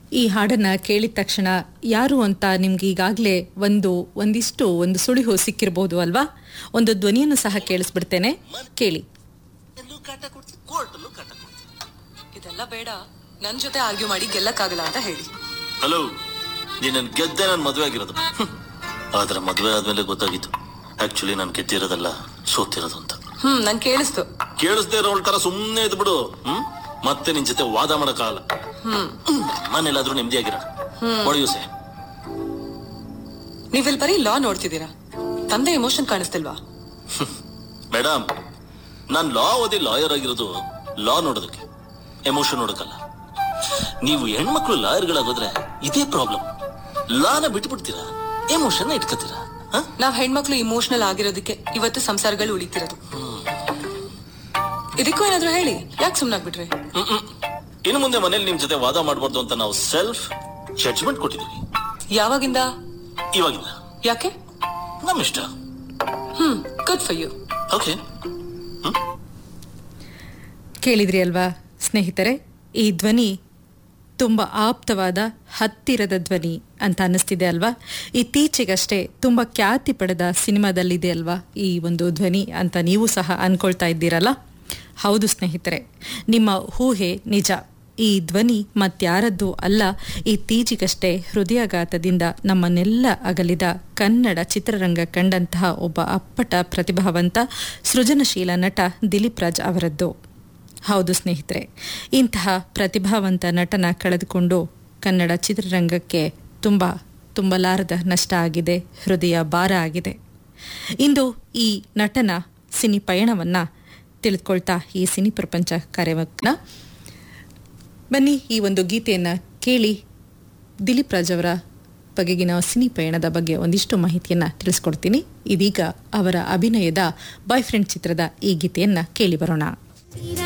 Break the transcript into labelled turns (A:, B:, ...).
A: ಈ ಹಾಡನ್ನ ಕೇಳಿದ ತಕ್ಷಣ ಯಾರು ಅಂತ ನಿಮ್ಗೆ ಈಗಾಗಲೇ ಒಂದು ಒಂದಿಷ್ಟು ಒಂದು ಸುಳಿವು ಸಿಕ್ಕಿರಬಹುದು ಅಲ್ವಾ ಒಂದು ಧ್ವನಿಯನ್ನು ಸಹ ಕೇಳಿಸ್ಬಿಡ್ತೇನೆ ಕೇಳಿ
B: ಕಾಟ ಕೊಡ್ತೀನಿ ಕೋರ್ಟಲ್ಲೂ ಕಾಟ ಕೊಡ್ತೀನಿ
C: ಇದೆಲ್ಲ ಬೇಡ ನನ್ ಜೊತೆ ಆರ್ಗ್ಯೂ ಮಾಡಿ ಗೆಲ್ಲಕ್ಕಾಗಲ್ಲ ಅಂತ ಹೇಳಿ
B: ಹಲೋ ನೀನ್ ಗೆದ್ದೆ ನಾನು ಮದುವೆ ಆಗಿರೋದು ಹ್ಮ್. ಆದ್ರೆ ಮದುವೆ ಆದ್ಮೇಲೆ ಗೊತ್ತಾಗಿತ್ತು ಆಕ್ಚುಲಿ ನಾನು ಗೆದ್ದಿರೋದಲ್ಲ ಸೋತಿರೋದು ಅಂತ
C: ಹ್ಮ್ ನನ್ ಕೇಳಿಸ್ತು
B: ಕೇಳಿಸ್ದೇ ಇರೋಳ್ ತರ ಸುಮ್ಮನೆ ಇದ್ ಬಿಡು ಹ್ಮ್ ಮತ್ತೆ ನಿನ್ ಜೊತೆ ವಾದ ಮಾಡಕ್ಕಾಗಲ್ಲ
C: ಹ್ಮ್
B: ಮನೇಲಾದ್ರೂ ನೆಮ್ಮದಿಯಾಗಿರ ಹೊಡೆಯುಸೆ
C: ನೀವಿಲ್ ಬರೀ ಲಾ ನೋಡ್ತಿದ್ದೀರಾ ತಂದೆ ಎಮೋಷನ್ ಕಾಣಿಸ್ತಿಲ್ವಾ
B: ಮೇಡಮ್ ನಾನ್ ಲಾ ಓದಿ ಲಾಯರ್ ಆಗಿರೋದು ಲಾ ನೋಡೋದಕ್ಕೆ ಎಮೋಷನ್ ನೋಡಕ್ಕಲ್ಲ ನೀವು ಹೆಣ್ಮಕ್ಳು ಲಾಯರ್ಗಳಾಗೋದ್ರೆ ಇದೇ ಪ್ರಾಬ್ಲಮ್ ಲಾನ ಬಿಟ್ಬಿಡ್ತೀರಾ ಎಮೋಷನ್ ಇಟ್ಕೋತೀರಾ ಹ?
C: ನಾವ್ ಹೆಣ್ಮಕ್ಳು ಇಮೋಷನಲ್ ಆಗಿರೋದಕ್ಕೆ ಇವತ್ತು ಸಂಸಾರಗಳು ಉಳಿತಿರೋದು ಇದಕ್ಕೂ ಏನಾದ್ರು ಹೇಳಿ ಯಾಕೆ ಸುಮ್ನಾಗ್ಬಿಟ್ರಿ
B: ಹ್ಮ್, ಹ್ಮ್. ಇನ್ನು ಮುಂದೆ ಮನೇಲಿ ನಿಮ್ ಜೊತೆ ವಾದ ಮಾಡಬಾರ್ದು ಅಂತ ನಾವು ಸೆಲ್ಫ್ ಜಡ್ಜ್ಮೆಂಟ್ ಕೊಟ್ಟಿದ್ದೀವಿ
C: ಯಾವಾಗಿಂದ
B: ಇವಾಗಿಂದ
C: ಯಾಕೆ
B: ನಮ್ ಇಷ್ಟ
C: hmm good for you
B: okay
A: ಕೇಳಿದ್ರಿ ಅಲ್ವಾ ಸ್ನೇಹಿತರೆ ಈ ಧ್ವನಿ ತುಂಬ ಆಪ್ತವಾದ ಹತ್ತಿರದ ಧ್ವನಿ ಅಂತ ಅನ್ನಿಸ್ತಿದೆ ಅಲ್ವಾ ಇತ್ತೀಚೆಗಷ್ಟೇ ತುಂಬ ಖ್ಯಾತಿ ಪಡೆದ ಸಿನಿಮಾದಲ್ಲಿದೆ ಅಲ್ವಾ ಈ ಒಂದು ಧ್ವನಿ ಅಂತ ನೀವು ಸಹ ಅನ್ಕೊಳ್ತಾ ಇದ್ದೀರಲ್ಲ ಹೌದು ಸ್ನೇಹಿತರೆ ನಿಮ್ಮ ಊಹೆ ನಿಜ ಈ ಧ್ವನಿ ಮತ್ಯಾರದ್ದು ಅಲ್ಲ ಇತ್ತೀಚೆಗಷ್ಟೇ ಹೃದಯಾಘಾತದಿಂದ ನಮ್ಮನ್ನೆಲ್ಲ ಅಗಲಿದ ಕನ್ನಡ ಚಿತ್ರರಂಗ ಕಂಡಂತಹ ಒಬ್ಬ ಅಪ್ಪಟ ಪ್ರತಿಭಾವಂತ ಸೃಜನಶೀಲ ನಟ ದಿಲೀಪ್ ರಾಜ್ ಅವರದ್ದು ಹೌದು ಸ್ನೇಹಿತರೆ ಇಂತಹ ಪ್ರತಿಭಾವಂತ ನಟನ ಕಳೆದುಕೊಂಡು ಕನ್ನಡ ಚಿತ್ರರಂಗಕ್ಕೆ ತುಂಬ ತುಂಬಲಾರದ ನಷ್ಟ ಆಗಿದೆ ಹೃದಯ ಭಾರ ಆಗಿದೆ ಇಂದು ಈ ನಟನ ಸಿನಿ ಪಯಣವನ್ನು ತಿಳಿದುಕೊಳ್ತಾ ಈ ಸಿನಿ ಪ್ರಪಂಚ ಕಾರ್ಯವನ್ನ ಬನ್ನಿ ಈ ಒಂದು ಗೀತೆಯನ್ನು ಕೇಳಿ ದಿಲೀಪ್ ರಾಜ್ ಅವರ ಬಗೆಗಿನ ಸಿನಿ ಪಯಣದ ಬಗ್ಗೆ ಒಂದಿಷ್ಟು ಮಾಹಿತಿಯನ್ನು ತಿಳಿಸ್ಕೊಡ್ತೀನಿ ಇದೀಗ ಅವರ ಅಭಿನಯದ ಬಾಯ್ ಫ್ರೆಂಡ್ ಚಿತ್ರದ ಈ ಗೀತೆಯನ್ನು ಕೇಳಿ ಬರೋಣ